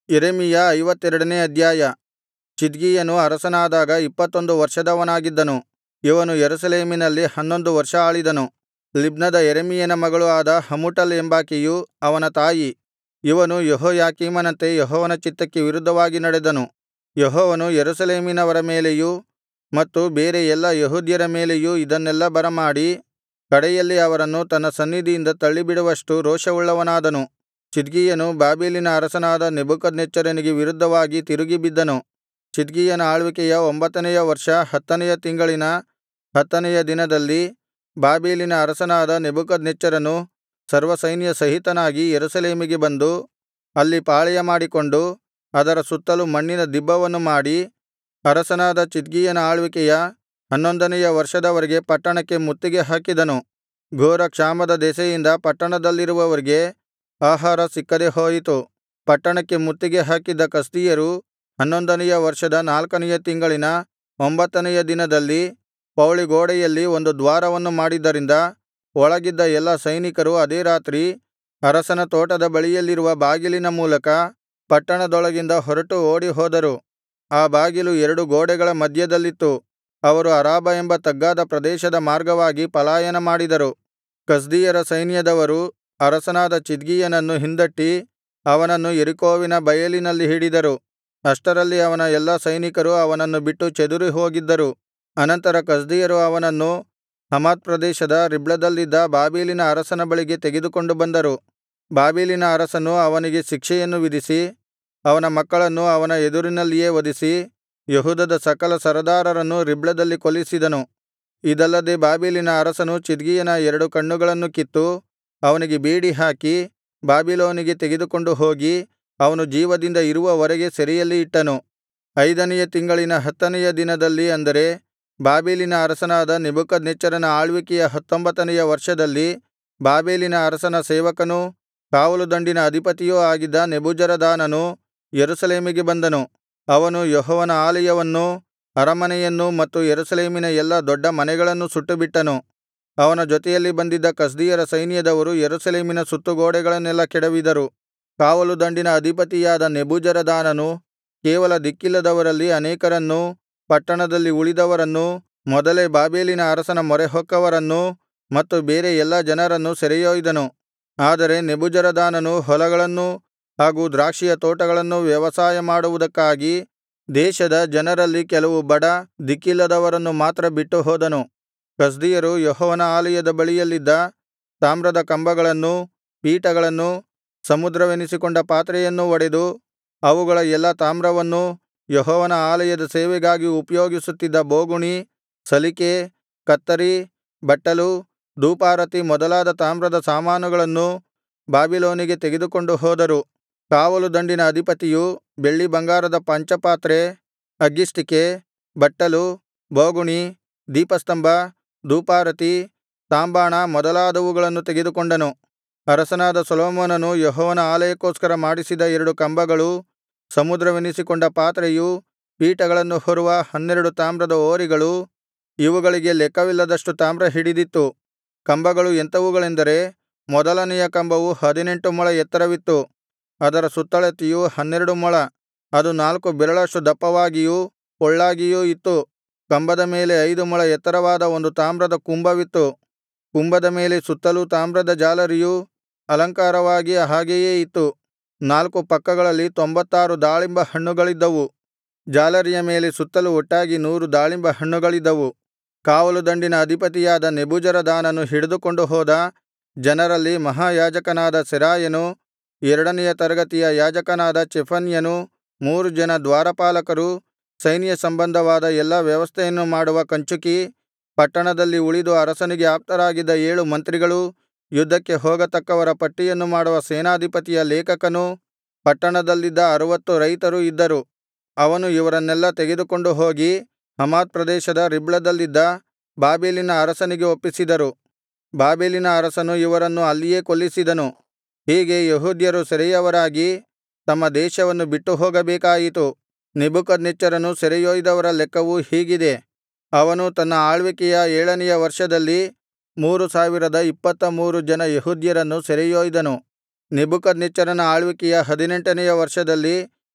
ಯೆರೆಮೀಯ ಐವತ್ತೆರಡನೇ ಅಧ್ಯಾಯ ಚಿದ್ಕೀಯನು ಅರಸನಾದಾಗ ಇಪ್ಪತ್ತೊಂದು ವರ್ಷದವನಾಗಿದ್ದನು ಇವನು ಯೆರೂಸಲೇಮಿನಲ್ಲಿ ಹನ್ನೊಂದು ವರ್ಷ ಆಳಿದನು ಲಿಬ್ನದ ಯೆರೆಮೀಯನ ಮಗಳು ಆದ ಹಮುಟಲ್ ಎಂಬಾಕೆಯು ಅವನ ತಾಯಿ ಇವನು ಯೆಹೋಯಾಕೀಮನಂತೆ ಯೆಹೋವನ ಚಿತ್ತಕ್ಕೆ ವಿರುದ್ಧವಾಗಿ ನಡೆದನು ಯೆಹೋವನು ಯೆರೂಸಲೇಮಿನವರ ಮೇಲೆಯೂ ಮತ್ತು ಬೇರೆ ಎಲ್ಲಾ ಯೆಹೂದ್ಯರ ಮೇಲೆಯೂ ಇದನ್ನೆಲ್ಲಾ ಬರಮಾಡಿ ಕಡೆಯಲ್ಲಿ ಅವರನ್ನು ತನ್ನ ಸನ್ನಿಧಿಯಿಂದ ತಳ್ಳಿಬಿಡುವಷ್ಟು ರೋಷವುಳ್ಳವನಾದನು ಚಿದ್ಕೀಯನು ಬಾಬೆಲಿನ ಅರಸನಾದ ನೆಬೂಕದ್ನೆಚ್ಚರನಿಗೆ ವಿರುದ್ಧವಾಗಿ ತಿರುಗಿ ಬಿದ್ದನು ಚಿದ್ಕೀಯನ ಆಳ್ವಿಕೆಯ ಒಂಬತ್ತನೆಯ ವರ್ಷ ಹತ್ತನೆಯ ತಿಂಗಳಿನ ಹತ್ತನೆಯ ದಿನದಲ್ಲಿ ಬಾಬೆಲಿನ ಅರಸನಾದ ನೆಬೂಕದ್ನೆಚ್ಚರನು ಸರ್ವಸೈನ್ಯಸಹಿತನಾಗಿ ಯೆರೂಸಲೇಮಿಗೆ ಬಂದು ಅಲ್ಲಿ ಪಾಳೆಯಮಾಡಿಕೊಂಡು ಅದರ ಸುತ್ತಲು ಮಣ್ಣಿನ ದಿಬ್ಬವನ್ನು ಮಾಡಿ ಅರಸನಾದ ಚಿದ್ಕೀಯನ ಆಳ್ವಿಕೆಯ ಹನ್ನೊಂದನೆಯ ವರ್ಷದವರೆಗೆ ಪಟ್ಟಣಕ್ಕೆ ಮುತ್ತಿಗೆ ಹಾಕಿದನು ಘೋರ ಕ್ಷಾಮದ ದೆಸೆಯಿಂದ ಪಟ್ಟಣದಲ್ಲಿರುವವರಿಗೆ ಆಹಾರ ಸಿಕ್ಕದೆ ಹೋಯಿತು ಪಟ್ಟಣಕ್ಕೆ ಮುತ್ತಿಗೆ ಹಾಕಿದ್ದ ಕಸ್ದೀಯರು ಹನ್ನೊಂದನೆಯ ವರ್ಷದ ನಾಲ್ಕನೆಯ ತಿಂಗಳಿನ ಒಂಬತ್ತನೆಯ ದಿನದಲ್ಲಿ ಪೌಳಿಗೋಡೆಯಲ್ಲಿ ಒಂದು ದ್ವಾರವನ್ನು ಮಾಡಿದ್ದರಿಂದ ಒಳಗಿದ್ದ ಎಲ್ಲಾ ಸೈನಿಕರು ಅದೇ ರಾತ್ರಿ ಅರಸನ ತೋಟದ ಬಳಿಯಲ್ಲಿರುವ ಬಾಗಿಲಿನ ಮೂಲಕ ಪಟ್ಟಣದೊಳಗಿಂದ ಹೊರಟು ಓಡಿಹೋದರು ಆ ಬಾಗಿಲು ಎರಡು ಗೋಡೆಗಳ ಮಧ್ಯದಲ್ಲಿತ್ತು ಅವರು ಅರಾಬಾ ಎಂಬ ತಗ್ಗಾದ ಪ್ರದೇಶದ ಮಾರ್ಗವಾಗಿ ಪಲಾಯನ ಮಾಡಿದರು ಕಸ್ದೀಯರ ಸೈನ್ಯದವರು ಅರಸನಾದ ಚಿದ್ಕೀಯನನ್ನು ಹಿಂದಟ್ಟಿ ಅವನನ್ನು ಯೆರಿಕೋವಿನ ಬಯಲಿನಲ್ಲಿ ಹಿಡಿದರು ಅಷ್ಟರಲ್ಲಿ ಅವನ ಎಲ್ಲಾ ಸೈನಿಕರು ಅವನನ್ನು ಬಿಟ್ಟು ಚದುರಿ ಹೋಗಿದ್ದರು ಅನಂತರ ಕಸ್ದೀಯರು ಅವನನ್ನು ಹಮಾತ್ ಪ್ರದೇಶದ ರಿಬ್ಲದಲ್ಲಿದ್ದ ಬಾಬೆಲಿನ ಅರಸನ ಬಳಿಗೆ ತೆಗೆದುಕೊಂಡು ಬಂದರು ಬಾಬೆಲಿನ ಅರಸನು ಅವನಿಗೆ ಶಿಕ್ಷೆಯನ್ನು ವಿಧಿಸಿ ಅವನ ಮಕ್ಕಳನ್ನು ಅವನ ಎದುರಿನಲ್ಲಿಯೇ ವಧಿಸಿ ಯೆಹೂದದ ಸಕಲ ಸರದಾರರನ್ನು ರಿಬ್ಲದಲ್ಲಿ ಕೊಲ್ಲಿಸಿದನು ಇದಲ್ಲದೆ ಬಾಬೆಲಿನ ಅರಸನು ಚಿದ್ಕೀಯನ ಎರಡು ಕಣ್ಣುಗಳನ್ನು ಕಿತ್ತು ಅವನಿಗೆ ಬೇಡಿ ಹಾಕಿ ಬಾಬಿಲೋನಿಗೆ ತೆಗೆದುಕೊಂಡು ಹೋಗಿ ಅವನು ಜೀವದಿಂದ ಇರುವವರೆಗೆ ಸೆರೆಯಲ್ಲಿ ಇಟ್ಟನು ಐದನೆಯ ತಿಂಗಳಿನ ಹತ್ತನೆಯ ದಿನದಲ್ಲಿ ಅಂದರೆ ಬಾಬೆಲಿನ ಅರಸನಾದ ನೆಬೂಕದ್ನೆಚ್ಚರನ ಆಳ್ವಿಕೆಯ ಹತ್ತೊಂಬತ್ತನೆಯ ವರ್ಷದಲ್ಲಿ ಬಾಬೆಲಿನ ಅರಸನ ಸೇವಕನೂ ಕಾವಲುದಂಡಿನ ಅಧಿಪತಿಯೂ ಆಗಿದ್ದ ನೆಬೂಜರದಾನನು ಯೆರೂಸಲೇಮಿಗೆ ಬಂದನು ಅವನು ಯೆಹೋವನ ಆಲಯವನ್ನೂ ಅರಮನೆಯನ್ನೂ ಮತ್ತು ಯೆರೂಸಲೇಮಿನ ಎಲ್ಲಾ ದೊಡ್ಡ ಮನೆಗಳನ್ನೂ ಸುಟ್ಟುಬಿಟ್ಟನು ಅವನ ಜೊತೆಯಲ್ಲಿ ಬಂದಿದ್ದ ಕಸ್ದೀಯರ ಸೈನ್ಯದವರು ಯೆರೂಸಲೇಮಿನ ಸುತ್ತುಗೋಡೆಗಳನ್ನೆಲ್ಲಾ ಕೆಡವಿದರು ಕಾವಲುದಂಡಿನ ಅಧಿಪತಿಯಾದ ನೆಬೂಜರದಾನನು ಕೇವಲ ದಿಕ್ಕಿಲ್ಲದವರಲ್ಲಿ ಅನೇಕರನ್ನೂ ಪಟ್ಟಣದಲ್ಲಿ ಉಳಿದವರನ್ನೂ ಮೊದಲೇ ಬಾಬೆಲಿನ ಅರಸನ ಮೊರೆಹೊಕ್ಕವರನ್ನೂ ಮತ್ತು ಬೇರೆ ಎಲ್ಲಾ ಜನರನ್ನೂ ಸೆರೆಯೊಯ್ದನು ಆದರೆ ನೆಬೂಜರದಾನನು ಹೊಲಗಳನ್ನೂ ಹಾಗೂ ದ್ರಾಕ್ಷಿಯ ತೋಟಗಳನ್ನೂ ವ್ಯವಸಾಯ ಮಾಡುವುದಕ್ಕಾಗಿ ದೇಶದ ಜನರಲ್ಲಿ ಕೆಲವು ಬಡ ದಿಕ್ಕಿಲ್ಲದವರನ್ನು ಮಾತ್ರ ಬಿಟ್ಟು ಹೋದನು ಕಸ್ದೀಯರು ಯೆಹೋವನ ಆಲಯದ ಬಳಿಯಲ್ಲಿದ್ದ ತಾಮ್ರದ ಕಂಬಗಳನ್ನೂ ಪೀಠಗಳನ್ನೂ ಸಮುದ್ರವೆನಿಸಿಕೊಂಡ ಪಾತ್ರೆಯನ್ನೂ ಒಡೆದು ಅವುಗಳ ಎಲ್ಲಾ ತಾಮ್ರವನ್ನೂ ಯೆಹೋವನ ಆಲಯದ ಸೇವೆಗಾಗಿ ಉಪಯೋಗಿಸುತ್ತಿದ್ದ ಬೋಗುಣಿ ಸಲಿಕೆ ಕತ್ತರಿ ಬಟ್ಟಲು ಧೂಪಾರತಿ ಮೊದಲಾದ ತಾಮ್ರದ ಸಾಮಾನುಗಳನ್ನೂ ಬಾಬಿಲೋನಿಗೆ ತೆಗೆದುಕೊಂಡು ಹೋದರು ಕಾವಲುದಂಡಿನ ಅಧಿಪತಿಯು ಬೆಳ್ಳಿಬಂಗಾರದ ಪಂಚಪಾತ್ರೆ ಅಗ್ಗಿಷ್ಟಿಕೆ ಬಟ್ಟಲು ಬೋಗುಣಿ ದೀಪಸ್ತಂಭ ಧೂಪಾರತಿ ತಾಂಬಾಣ ಮೊದಲಾದವುಗಳನ್ನು ತೆಗೆದುಕೊಂಡನು ಅರಸನಾದ ಸೊಲೊಮೋನನು ಯೆಹೋವನ ಆಲಯಕ್ಕೋಸ್ಕರ ಮಾಡಿಸಿದ ಎರಡು ಕಂಬಗಳೂ ಸಮುದ್ರವೆನಿಸಿಕೊಂಡ ಪಾತ್ರೆಯೂ ಪೀಠಗಳನ್ನು ಹೊರುವ ಹನ್ನೆರಡು ತಾಮ್ರದ ಹೋರಿಗಳು ಇವುಗಳಿಗೆ ಲೆಕ್ಕವಿಲ್ಲದಷ್ಟು ತಾಮ್ರ ಹಿಡಿದಿತ್ತು ಕಂಬಗಳು ಎಂಥವುಗಳೆಂದರೆ ಮೊದಲನೆಯ ಕಂಬವು ಹದಿನೆಂಟು ಮೊಳ ಎತ್ತರವಿತ್ತು ಅದರ ಸುತ್ತಳತೆಯು ಹನ್ನೆರಡು ಮೊಳ ಅದು ನಾಲ್ಕು ಬೆರಳಷ್ಟು ದಪ್ಪವಾಗಿಯೂ ಪೊಳ್ಳಾಗಿಯೂ ಇತ್ತು ಕಂಬದ ಮೇಲೆ ಐದು ಮೊಳ ಎತ್ತರವಾದ ಒಂದು ತಾಮ್ರದ ಕುಂಭವಿತ್ತು ಕುಂಭದ ಮೇಲೆ ಸುತ್ತಲೂ ತಾಮ್ರದ ಜಾಲರಿಯೂ ಅಲಂಕಾರವಾಗಿ ಹಾಗೆಯೇ ಇತ್ತು ನಾಲ್ಕು ಪಕ್ಕಗಳಲ್ಲಿ ತೊಂಭತ್ತಾರು ದಾಳಿಂಬ ಹಣ್ಣುಗಳಿದ್ದವು ಜಾಲರಿಯ ಮೇಲೆ ಸುತ್ತಲು ಒಟ್ಟಾಗಿ ನೂರು ದಾಳಿಂಬ ಹಣ್ಣುಗಳಿದ್ದವು ಕಾವಲುದಂಡಿನ ಅಧಿಪತಿಯಾದ ನೆಬೂಜರದಾನನು ಹಿಡಿದುಕೊಂಡು ಹೋದ ಜನರಲ್ಲಿ ಮಹಾಯಾಜಕನಾದ ಸೆರಾಯನು ಎರಡನೆಯ ತರಗತಿಯ ಯಾಜಕನಾದ ಚೆಫನ್ಯನು ಮೂರು ಜನ ದ್ವಾರಪಾಲಕರು ಸೈನ್ಯ ಸಂಬಂಧವಾದ ಎಲ್ಲಾ ವ್ಯವಸ್ಥೆಯನ್ನು ಮಾಡುವ ಕಂಚುಕಿ ಪಟ್ಟಣದಲ್ಲಿ ಉಳಿದು ಅರಸನಿಗೆ ಆಪ್ತರಾಗಿದ್ದ ಏಳು ಮಂತ್ರಿಗಳು ಯುದ್ಧಕ್ಕೆ ಹೋಗತಕ್ಕವರ ಪಟ್ಟಿಯನ್ನು ಮಾಡುವ ಸೇನಾಧಿಪತಿಯ ಲೇಖಕನು ಪಟ್ಟಣದಲ್ಲಿದ್ದ ಅರುವತ್ತು ರೈತರು ಇದ್ದರು ಅವನು ಇವರನ್ನೆಲ್ಲಾ ತೆಗೆದುಕೊಂಡು ಹೋಗಿ ಹಮಾತ್ ಪ್ರದೇಶದ ರಿಬ್ಲದಲ್ಲಿದ್ದ ಬಾಬೆಲಿನ ಅರಸನಿಗೆ ಒಪ್ಪಿಸಿದರು ಬಾಬೆಲಿನ ಅರಸನು ಇವರನ್ನು ಅಲ್ಲಿಯೇ ಕೊಲ್ಲಿಸಿದನು ಹೀಗೆ ಯೆಹೂದ್ಯರು ಸೆರೆಯವರಾಗಿ ತಮ್ಮ ದೇಶವನ್ನು ಬಿಟ್ಟು ಹೋಗಬೇಕಾಯಿತು ನೆಬೂಕದ್ನೆಚ್ಚರನು ಸೆರೆಯೊಯ್ದವರ ಲೆಕ್ಕವು ಹೀಗಿದೆ ಅವನು ತನ್ನ ಆಳ್ವಿಕೆಯ ಏಳನೆಯ ವರ್ಷದಲ್ಲಿ ಮೂರು ಸಾವಿರದ ಇಪ್ಪತ್ತ ಮೂರು ಜನ ಯೆಹೂದ್ಯರನ್ನು ಸೆರೆಯೊಯ್ದನು ನೆಬೂಕದ್ನೆಚ್ಚರನ ಆಳ್ವಿಕೆಯ ಹದಿನೆಂಟನೆಯ ವರ್ಷದಲ್ಲಿ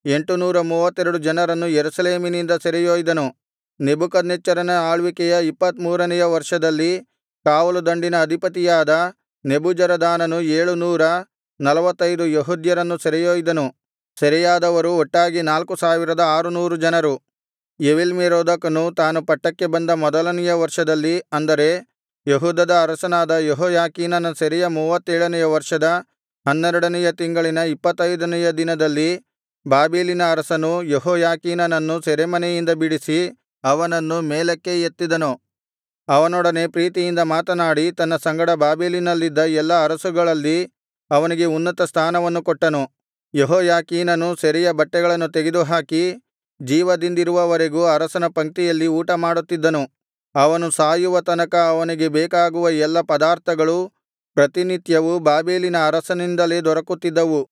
ಎಂಟುನೂರ ಮೂವತ್ತೆರಡು ಜನರನ್ನು ಯೆರೂಸಲೇಮಿನಿಂದ ಸೆರೆಯೊಯ್ದನು ನೆಬೂಕದ್ನೆಚ್ಚರನ ಆಳ್ವಿಕೆಯ ಇಪ್ಪತ್ತಮೂರನೆಯ ವರ್ಷದಲ್ಲಿ ಕಾವಲುದಂಡಿನ ಅಧಿಪತಿಯಾದ ನೆಬೂಜರದಾನನು ಏಳು ನೂರ ನಲ್ವತ್ತೈದು ಯೆಹೂದ್ಯರನ್ನು ಸೆರೆಯೊಯ್ದನು ಸೆರೆಯಾದವರು ಒಟ್ಟಾಗಿ ನಾಲ್ಕು ಸಾವಿರದ ಆರುನೂರು ಜನರು ಎವೀಲ್ಮೆರೋದಕನು ತಾನು ಪಟ್ಟಕ್ಕೆ ಬಂದ ಮೊದಲನೆಯ ವರ್ಷದಲ್ಲಿ ಅಂದರೆ ಯೆಹೂದದ ಅರಸನಾದ ಯೆಹೋಯಾಕೀನನ ಸೆರೆಯ ಮೂವತ್ತೇಳನೆಯ ವರ್ಷದ ಹನ್ನೆರಡನೆಯ ತಿಂಗಳಿನ ಇಪ್ಪತ್ತೈದನೆಯ ದಿನದಲ್ಲಿ ಬಾಬೆಲಿನ ಅರಸನು ಯೆಹೋಯಾಕೀನನನ್ನು ಸೆರೆಮನೆಯಿಂದ ಬಿಡಿಸಿ ಅವನನ್ನು ಮೇಲಕ್ಕೆ ಎತ್ತಿದನು ಅವನೊಡನೆ ಪ್ರೀತಿಯಿಂದ ಮಾತನಾಡಿ ತನ್ನ ಸಂಗಡ ಬಾಬೆಲಿನಲ್ಲಿದ್ದ ಎಲ್ಲಾ ಅರಸುಗಳಲ್ಲಿ ಅವನಿಗೆ ಉನ್ನತ ಸ್ಥಾನವನ್ನು ಕೊಟ್ಟನು ಯೆಹೋಯಾಕೀನನು ಸೆರೆಯ ಬಟ್ಟೆಗಳನ್ನು ತೆಗೆದುಹಾಕಿ ಜೀವದಿಂದಿರುವವರೆಗೂ ಅರಸನ ಪಂಕ್ತಿಯಲ್ಲಿ ಊಟಮಾಡುತ್ತಿದ್ದನು ಅವನು ಸಾಯುವ ತನಕ ಅವನಿಗೆ ಬೇಕಾಗುವ ಎಲ್ಲಾ ಪದಾರ್ಥಗಳು ಪ್ರತಿನಿತ್ಯವೂ ಬಾಬೆಲಿನ ಅರಸನಿಂದಲೇ ದೊರಕುತ್ತಿದ್ದವು